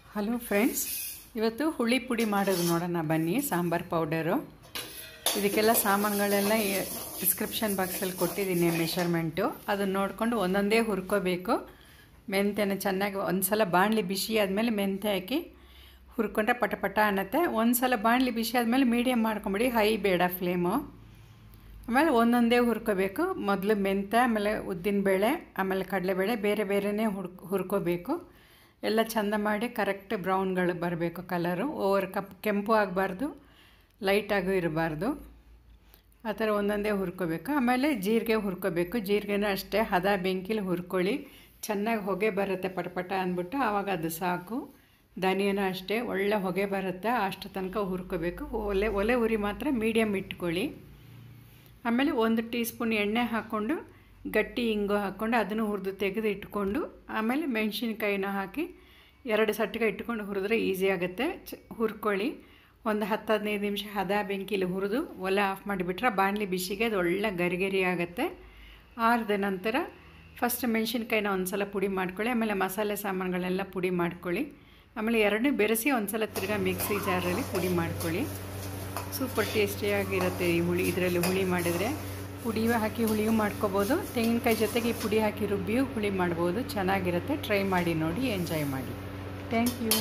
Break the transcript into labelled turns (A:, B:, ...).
A: hello friends ಇವತ್ತು ಹುಳಿ ಪುಡಿ ಮಾಡೋದು ನೋಡೋಣ ಬನ್ನಿ ಸಾಂಬಾರು ಪೌಡರು ಇದಕ್ಕೆಲ್ಲ ಸಾಮಾನುಗಳೆಲ್ಲ ಡಿಸ್ಕ್ರಿಪ್ಷನ್ ಬಾಕ್ಸಲ್ಲಿ ಕೊಟ್ಟಿದ್ದೀನಿ ಮೆಷರ್ಮೆಂಟು ಅದನ್ನು ನೋಡಿಕೊಂಡು ಒಂದೊಂದೇ ಹುರ್ಕೋಬೇಕು ಮೆಂತ್ಯನ ಚೆನ್ನಾಗಿ ಒಂದು ಸಲ ಬಾಣಲಿ ಬಿಸಿ ಆದಮೇಲೆ ಮೆಂತ್ಯ ಹಾಕಿ ಹುರ್ಕೊಂಡ್ರೆ ಪಟ ಪಟ ಅನ್ನತ್ತೆ ಒಂದು ಸಲ ಬಾಣಲಿ ಬಿಸಿ ಆದಮೇಲೆ ಮೀಡಿಯಮ್ ಮಾಡ್ಕೊಂಬಿಡಿ ಹೈ ಬೇಡ ಫ್ಲೇಮು ಆಮೇಲೆ ಒಂದೊಂದೇ ಹುರ್ಕೋಬೇಕು ಮೊದಲು ಮೆಂತ್ಯ ಆಮೇಲೆ ಉದ್ದಿನಬೇಳೆ ಆಮೇಲೆ ಕಡಲೆಬೇಳೆ ಬೇರೆ ಬೇರೆಯೇ ಹುರ್ ಹುರ್ಕೋಬೇಕು ಎಲ್ಲ ಚಂದ ಮಾಡಿ ಕರೆಕ್ಟ್ ಬ್ರೌನ್ಗಳು ಬರಬೇಕು ಕಲರು ಓವರ್ ಕಪ್ ಕೆಂಪು ಆಗಬಾರ್ದು ಲೈಟಾಗೂ ಇರಬಾರ್ದು ಆ ಥರ ಒಂದೊಂದೇ ಹುರ್ಕೋಬೇಕು ಆಮೇಲೆ ಜೀರಿಗೆ ಹುರ್ಕೋಬೇಕು ಜೀರಿಗೆನೂ ಅಷ್ಟೇ ಹದ ಬೆಂಕಿಲಿ ಹುರ್ಕೊಳ್ಳಿ ಚೆನ್ನಾಗಿ ಹೊಗೆ ಬರುತ್ತೆ ಪಟಪಟ ಅಂದ್ಬಿಟ್ಟು ಆವಾಗ ಅದು ಸಾಕು ಧನಿಯನೂ ಅಷ್ಟೇ ಒಳ್ಳೆ ಹೊಗೆ ಬರುತ್ತೆ ಅಷ್ಟು ತನಕ ಹುರ್ಕೋಬೇಕು ಒಲೆ ಒಲೆ ಉರಿ ಮಾತ್ರ ಮೀಡಿಯಮ್ ಇಟ್ಕೊಳ್ಳಿ ಆಮೇಲೆ ಒಂದು ಟೀ ಸ್ಪೂನ್ ಎಣ್ಣೆ ಹಾಕ್ಕೊಂಡು ಗಟ್ಟಿ ಇಂಗು ಹಾಕ್ಕೊಂಡು ಅದನ್ನು ಹುರಿದು ತೆಗೆದು ಇಟ್ಕೊಂಡು ಆಮೇಲೆ ಮೆಣಸಿನ್ಕಾಯಿನ ಹಾಕಿ ಎರಡು ಸಟ್ಟಿಗೆ ಇಟ್ಕೊಂಡು ಹುರಿದ್ರೆ ಈಸಿ ಆಗುತ್ತೆ ಚ ಹುರ್ಕೊಳ್ಳಿ ಒಂದು ಹತ್ತು ಹದಿನೈದು ನಿಮಿಷ ಹದ ಬೆಂಕಿಲಿ ಹುರಿದು ಒಲೆ ಆಫ್ ಮಾಡಿಬಿಟ್ರೆ ಬಾಣಲಿ ಬಿಸಿಗೆ ಅದು ಒಳ್ಳೆ ಗರಿಗರಿ ಆಗುತ್ತೆ ಆರಿದ ನಂತರ ಫಸ್ಟ್ ಮೆಣಸಿನ್ಕಾಯಿನ ಒಂದು ಸಲ ಪುಡಿ ಮಾಡ್ಕೊಳ್ಳಿ ಆಮೇಲೆ ಮಸಾಲೆ ಸಾಮಾನುಗಳೆಲ್ಲ ಪುಡಿ ಮಾಡ್ಕೊಳ್ಳಿ ಆಮೇಲೆ ಎರಡನ್ನೂ ಬೆರೆಸಿ ಒಂದು ಸಲ ತಿರ್ಗಾ ಮಿಕ್ಸಿ ಜಾರಲ್ಲಿ ಪುಡಿ ಮಾಡ್ಕೊಳ್ಳಿ ಸೂಪರ್ ಟೇಸ್ಟಿಯಾಗಿರುತ್ತೆ ಈ ಹುಳಿ ಇದರಲ್ಲಿ ಹುಳಿ ಮಾಡಿದರೆ ಪುಡಿಯೂ ಹಾಕಿ ಹುಳಿಯೂ ಮಾಡ್ಕೋಬೋದು ತೆಂಗಿನಕಾಯಿ ಜೊತೆಗೆ ಈ ಪುಡಿ ಹಾಕಿ ರುಬ್ಬಿಯೂ ಹುಳಿ ಮಾಡ್ಬೋದು ಚೆನ್ನಾಗಿರುತ್ತೆ ಟ್ರೈ ಮಾಡಿ ನೋಡಿ ಎಂಜಾಯ್ ಮಾಡಿ ಥ್ಯಾಂಕ್ ಯು